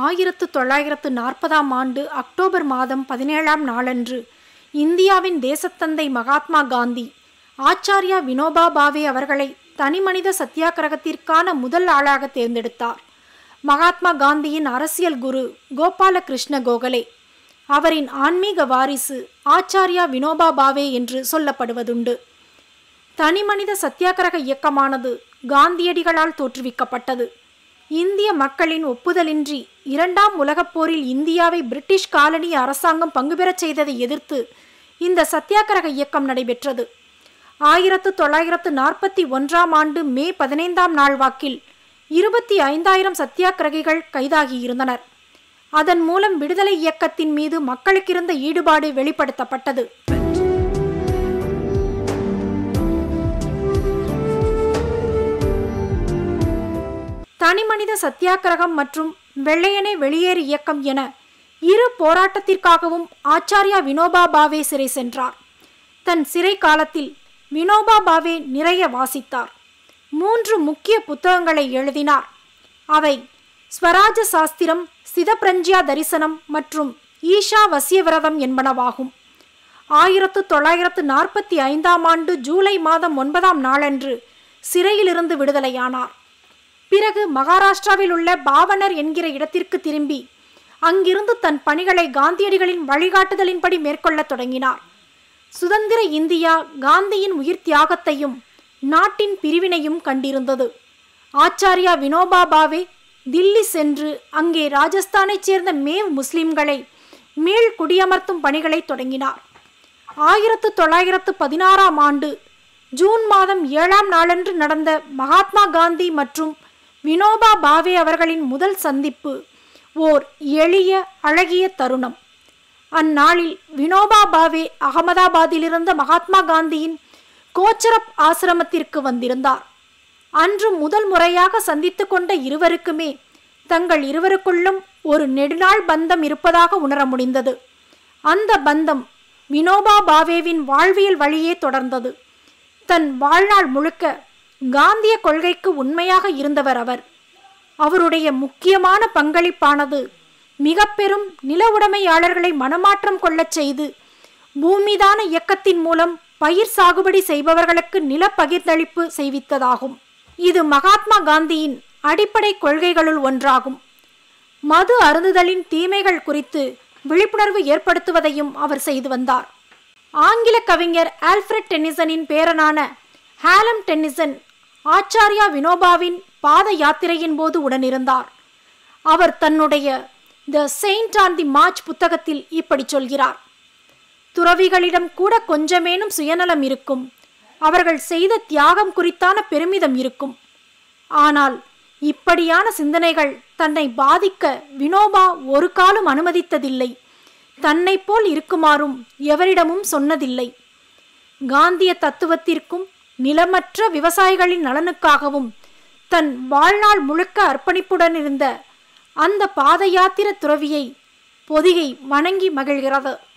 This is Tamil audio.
ஆயிரத்து தொள்ளாயிரத்து நாற்பதாம் ஆண்டு அக்டோபர் மாதம் பதினேழாம் நாளன்று இந்தியாவின் தேசத்தந்தை மகாத்மா காந்தி ஆச்சாரியா வினோபா பாவே அவர்களை தனிமனித சத்தியாகிரகத்திற்கான முதல் ஆளாக தேர்ந்தெடுத்தார் மகாத்மா காந்தியின் அரசியல் குரு கோபால கிருஷ்ண கோகலே அவரின் ஆன்மீக வாரிசு ஆச்சாரியா வினோபா பாவே என்று சொல்லப்படுவதுண்டு தனிமனித சத்தியாகிரக இயக்கமானது காந்தியடிகளால் தோற்றுவிக்கப்பட்டது இந்திய மக்களின் ஒப்புதலின்றி இரண்டாம் உலகப் போரில் இந்தியாவை பிரிட்டிஷ் காலனி அரசாங்கம் பங்குபெறச் செய்ததை எதிர்த்து இந்த சத்தியாகிரக இயக்கம் நடைபெற்றது ஆயிரத்து தொள்ளாயிரத்து நாற்பத்தி ஒன்றாம் ஆண்டு மே பதினைந்தாம் நாள் வாக்கில் இருபத்தி ஐந்தாயிரம் சத்தியாகிரகிகள் கைதாகியிருந்தனர் அதன் மூலம் விடுதலை இயக்கத்தின் மீது மக்களுக்கிருந்த ஈடுபாடு வெளிப்படுத்தப்பட்டது தனிமனித சத்தியாகிரகம் மற்றும் வெள்ளையனே வெளியேறு இயக்கம் என இரு போராட்டத்திற்காகவும் ஆச்சாரியா வினோபா பாவே சிறை சென்றார் தன் சிறை காலத்தில் வினோபா பாவே நிறைய வாசித்தார் மூன்று முக்கிய புத்தகங்களை எழுதினார் அவை ஸ்வராஜ சாஸ்திரம் சிதப்பிரஞ்சியா தரிசனம் மற்றும் ஈஷா வசியவிரதம் என்பனவாகும் ஆயிரத்து தொள்ளாயிரத்து நாற்பத்தி ஐந்தாம் ஆண்டு ஜூலை மாதம் ஒன்பதாம் நாளன்று சிறையிலிருந்து விடுதலையானார் பிறகு மகாராஷ்டிராவில் உள்ள பாவனர் என்கிற இடத்திற்கு திரும்பி அங்கிருந்து தன் பணிகளை காந்தியடிகளின் வழிகாட்டுதலின்படி மேற்கொள்ளத் தொடங்கினார் சுதந்திர இந்தியா காந்தியின் உயிர் தியாகத்தையும் நாட்டின் பிரிவினையும் கண்டிருந்தது ஆச்சாரியா வினோபா பாவே தில்லி சென்று அங்கே ராஜஸ்தானைச் சேர்ந்த மேவ் முஸ்லிம்களை மீள் குடியமர்த்தும் பணிகளை தொடங்கினார் ஆயிரத்து தொள்ளாயிரத்து பதினாறாம் ஆண்டு ஜூன் மாதம் ஏழாம் நாளன்று நடந்த மகாத்மா காந்தி மற்றும் வினோபா பாவே அவர்களின் முதல் சந்திப்பு ஓர் எளிய அழகிய தருணம் அந்நாளில் வினோபா பாவே அகமதாபாத்திலிருந்த மகாத்மா காந்தியின் கோச்சரப் ஆசிரமத்திற்கு வந்திருந்தார் அன்று முதல் முறையாக சந்தித்து கொண்ட இருவருக்குமே தங்கள் இருவருக்குள்ளும் ஒரு நெடுநாள் பந்தம் இருப்பதாக உணர முடிந்தது அந்த பந்தம் வினோபா பாவேவின் வாழ்வியல் வழியே தொடர்ந்தது தன் வாழ்நாள் முழுக்க காந்திய கொள்கைக்கு உண்மையாக இருந்தவர் அவர் அவருடைய முக்கியமான பங்களிப்பானது மிக பெரும் நில உடைமையாளர்களை மனமாற்றம் கொள்ளச் செய்து பூமிதான இயக்கத்தின் மூலம் பயிர் சாகுபடி செய்பவர்களுக்கு நில பகிர்ந்தளிப்பு செய்வித்ததாகும் இது மகாத்மா காந்தியின் அடிப்படை கொள்கைகளுள் ஒன்றாகும் மது அருந்துதலின் தீமைகள் குறித்து விழிப்புணர்வு ஏற்படுத்துவதையும் அவர் செய்து வந்தார் ஆங்கில கவிஞர் ஆல்ஃபிரட் டென்னிசனின் பேரனான ஹாலம் டென்னிசன் ஆச்சாரியா வினோபாவின் பாத யாத்திரையின் போது உடனிருந்தார் அவர் தன்னுடைய the saint on the march புத்தகத்தில் இப்படி சொல்கிறார் துறவிகளிடம் கூட கொஞ்சமேனும் சுயநலம் இருக்கும் அவர்கள் செய்த தியாகம் குறித்தான பெருமிதம் இருக்கும் ஆனால் இப்படியான சிந்தனைகள் தன்னை பாதிக்க வினோபா ஒரு காலம் அனுமதித்ததில்லை தன்னை போல் இருக்குமாறும் எவரிடமும் சொன்னதில்லை காந்திய தத்துவத்திற்கும் நிலமற்ற விவசாயிகளின் நலனுக்காகவும் தன் வாழ்நாள் முழுக்க அர்ப்பணிப்புடன் இருந்த அந்த பாத யாத்திர துறவியை பொதிகை வணங்கி மகிழ்கிறது